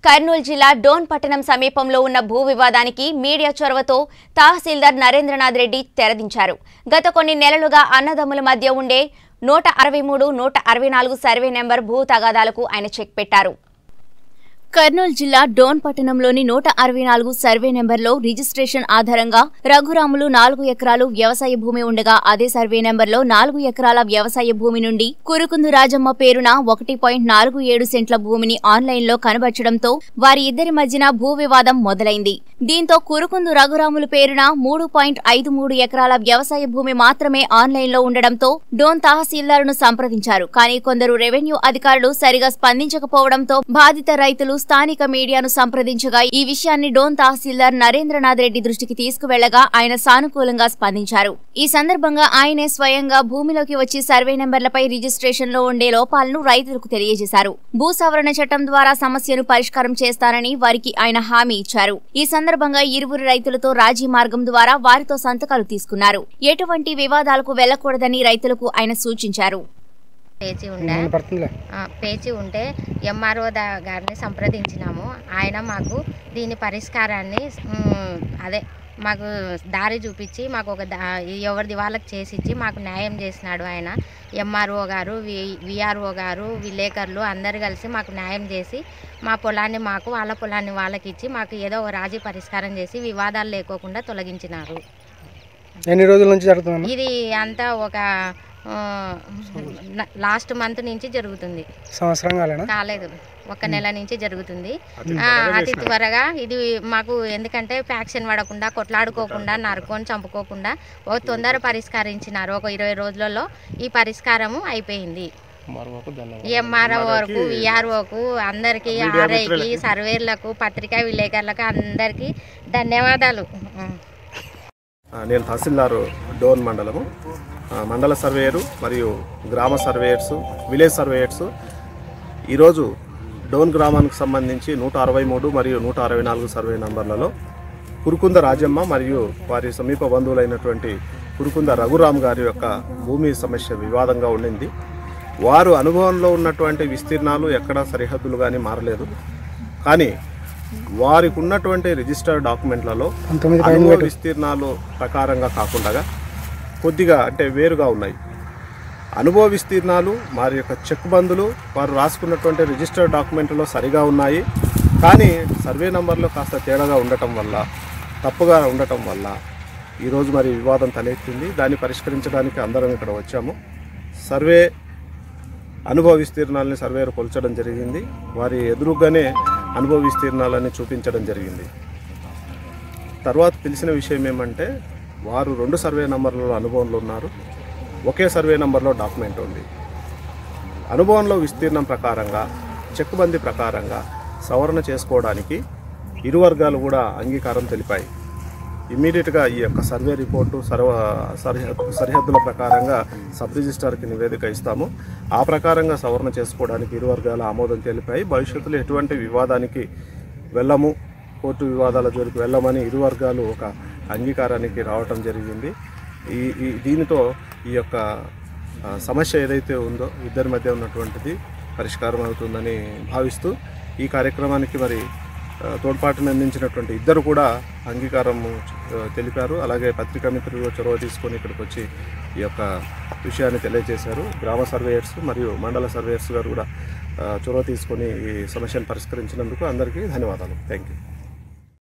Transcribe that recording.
కర్నూలు జిల్లా డోన్ పట్టణం సమీపంలో ఉన్న భూ వివాదానికి మీడియా చొరవతో తహసీల్దార్ నరేంద్రనాథ్ రెడ్డి తెరదించారు గత కొన్ని నెలలుగా అన్నదమ్ముల మధ్య ఉండే నూట అరవై మూడు నూట అరవై నాలుగు సర్వే నెంబర్ భూ తగాదాలకు ఆయన చెక్ పెట్టారు కర్నూలు జిల్లా డోన్ పట్టణంలోని నూట అరవై నాలుగు సర్వే నెంబర్లో రిజిస్ట్రేషన్ ఆధారంగా రఘురాములు నాలుగు ఎకరాలు వ్యవసాయ భూమి ఉండగా అదే సర్వే నెంబర్లో నాలుగు ఎకరాల వ్యవసాయ భూమి నుండి కురుకుందు రాజమ్మ పేరున ఒకటి పాయింట్ నాలుగు ఏడు సెంట్ల భూమిని ఆన్లైన్లో కనబర్చడంతో వారి ఇద్దరి మధ్యన భూ వివాదం మొదలైంది దీంతో కురుకుందు రఘురాములు పేరున మూడు పాయింట్ ఐదు మూడు ఎకరాల వ్యవసాయ భూమి మాత్రమే ఆన్లైన్లో ఉండడంతో డోన్ తహసీల్దార్ను సంప్రదించారు కానీ కొందరు రెవెన్యూ అధికారులు సరిగా స్పందించకపోవడంతో బాధిత రైతులు స్థానిక మీడియాను సంప్రదించగా ఈ విషయాన్ని డోన్ తహసీల్దార్ నరేంద్రనాథ్ రెడ్డి దృష్టికి తీసుకువెళ్లగా ఆయన సానుకూలంగా స్పందించారు ఈ సందర్భంగా ఆయనే స్వయంగా భూమిలోకి వచ్చి సర్వే నెంబర్లపై రిజిస్ట్రేషన్ లో ఉండే లోపాలను రైతులకు తెలియజేశారు భూ సవరణ చట్టం ద్వారా సమస్యను పరిష్కారం చేస్తానని వారికి ఆయన హామీ ఇచ్చారు ఈ సందర్భంగా ఇరువురు రైతులతో రాజీ మార్గం ద్వారా వారితో సంతకాలు తీసుకున్నారు ఎటువంటి వివాదాలకు వెళ్లకూడదని రైతులకు ఆయన సూచించారు పేచి ఉండే ఆ, పేచి ఉంటే ఎంఆర్ఓ గారిని సంప్రదించినాము ఆయన మాకు దీని పరిష్కారాన్ని మ్, అదే మాకు దారి చూపించి మాకు ఒక దా ఎవరిది వాళ్ళకి చేసి ఇచ్చి మాకు న్యాయం చేసినాడు ఆయన ఎంఆర్ఓ గారు వి విఆర్ఓ గారు విలేకరులు అందరు కలిసి మాకు న్యాయం చేసి మా పొలాన్ని మాకు వాళ్ళ పొలాన్ని వాళ్ళకి ఇచ్చి మాకు ఏదో ఒక రాజీ పరిష్కారం చేసి వివాదాలు లేకోకుండా తొలగించినారు ఎన్ని రోజుల నుంచి జరుగుతుందమ్మా ఇది అంతా ఒక ఆ, న- లాస్ట్ మంత్ నుంచి జరుగుతుంది సంవత్సరం కాలేనా కాలేదు ఒక నెల నుంచి జరుగుతుంది ఆ, అతి త్వరగా ఇది మాకు ఎందుకంటే ఫ్యాక్షన్ పడకుండా కొట్లాడుకోకుండా నరుకొని చంపుకోకుండా ఒక తొందర పరిష్కరించినారు ఒక ఇరవై రోజులలో ఈ పరిష్కారము అయిపోయింది ఎంఆర్ఓ వరకు విఆర్ఓకు అందరికీ ఆర్ఐకి సర్వేర్లకు పత్రికా విలేకరులకు అందరికీ ధన్యవాదాలు ఆ, నేను తహసీల్దారు డోన్ మండలము ఆ, మండల సర్వేయరు మరియు గ్రామ సర్వేయర్స్ విలేజ్ సర్వేయర్స్ ఈరోజు డోన్ గ్రామానికి సంబంధించి నూట అరవై మూడు మరియు నూట అరవై నాలుగు సర్వే నంబర్లలో కురుకుంద రాజమ్మ మరియు వారి సమీప బంధువులైనటువంటి కురుకుంద రఘురామ్ గారి యొక్క భూమి సమస్య వివాదంగా ఉండింది వారు అనుభవంలో ఉన్నటువంటి విస్తీర్ణాలు ఎక్కడా సరిహద్దులు కానీ మారలేదు కానీ వారికి ఉన్నటువంటి రిజిస్టర్డ్ డాక్యుమెంట్లలో పంతొమ్మిది అనుభవ విస్తీర్ణాలు ప్రకారంగా కాకుండా కొద్దిగా అంటే వేరుగా ఉన్నాయి అనుభవ విస్తీర్ణాలు వారి యొక్క చెక్ బందులు వారు రాసుకున్నటువంటి రిజిస్టర్డ్ డాక్యుమెంట్లో సరిగా ఉన్నాయి కానీ సర్వే నంబర్లో కాస్త తేడాగా ఉండటం వల్ల తప్పుగా ఉండటం వల్ల ఈరోజు మరి వివాదం తలెత్తింది దాన్ని పరిష్కరించడానికి అందరం ఇక్కడ వచ్చాము సర్వే అనుభవ విస్తీర్ణాలని సర్వేరు కొల్చడం జరిగింది వారి ఎదురుగానే అనుభవ విస్తీర్ణాలని చూపించడం జరిగింది తర్వాత తెలిసిన విషయం ఏమంటే వారు రెండు సర్వే నంబర్లలో అనుభవంలో ఉన్నారు ఒకే సర్వే నంబర్లో డాక్యుమెంట్ ఉంది అనుభవంలో విస్తీర్ణం ప్రకారంగా చెక్కుబంది ప్రకారంగా సవరణ చేసుకోవడానికి ఇరు వర్గాలు కూడా అంగీకారం తెలిపాయి ఇమ్మీడియట్గా ఈ యొక్క సర్వే రిపోర్టు సర్వ సరిహద్దు సరిహద్దుల ప్రకారంగా సబ్ రిజిస్టార్కి నివేదిక ఇస్తాము ఆ ప్రకారంగా సవరణ చేసుకోవడానికి ఇరు వర్గాల ఆమోదం తెలిపాయి భవిష్యత్తులో ఎటువంటి వివాదానికి వెళ్ళము కోర్టు వివాదాల జోలికి వెళ్ళమని ఇరు వర్గాలు ఒక అంగీకారానికి రావటం జరిగింది ఈ ఈ దీనితో ఈ యొక్క ఆ, సమస్య ఏదైతే ఉందో ఇద్దరి మధ్య ఉన్నటువంటిది పరిష్కారం అవుతుందని భావిస్తూ ఈ కార్యక్రమానికి మరి ఆ, తోడ్పాటును అందించినటువంటి ఇద్దరు కూడా అంగీకారం ఆ, తెలిపారు అలాగే పత్రికా మిత్రులు చొరవ తీసుకొని ఇక్కడికి వచ్చి ఈ యొక్క విషయాన్ని తెలియజేశారు గ్రామ సర్వేయర్స్ మరియు మండల సర్వేయర్స్ గారు కూడా ఆ, చొరవ తీసుకొని ఈ సమస్యను పరిష్కరించినందుకు అందరికీ ధన్యవాదాలు థ్యాంక్ యూ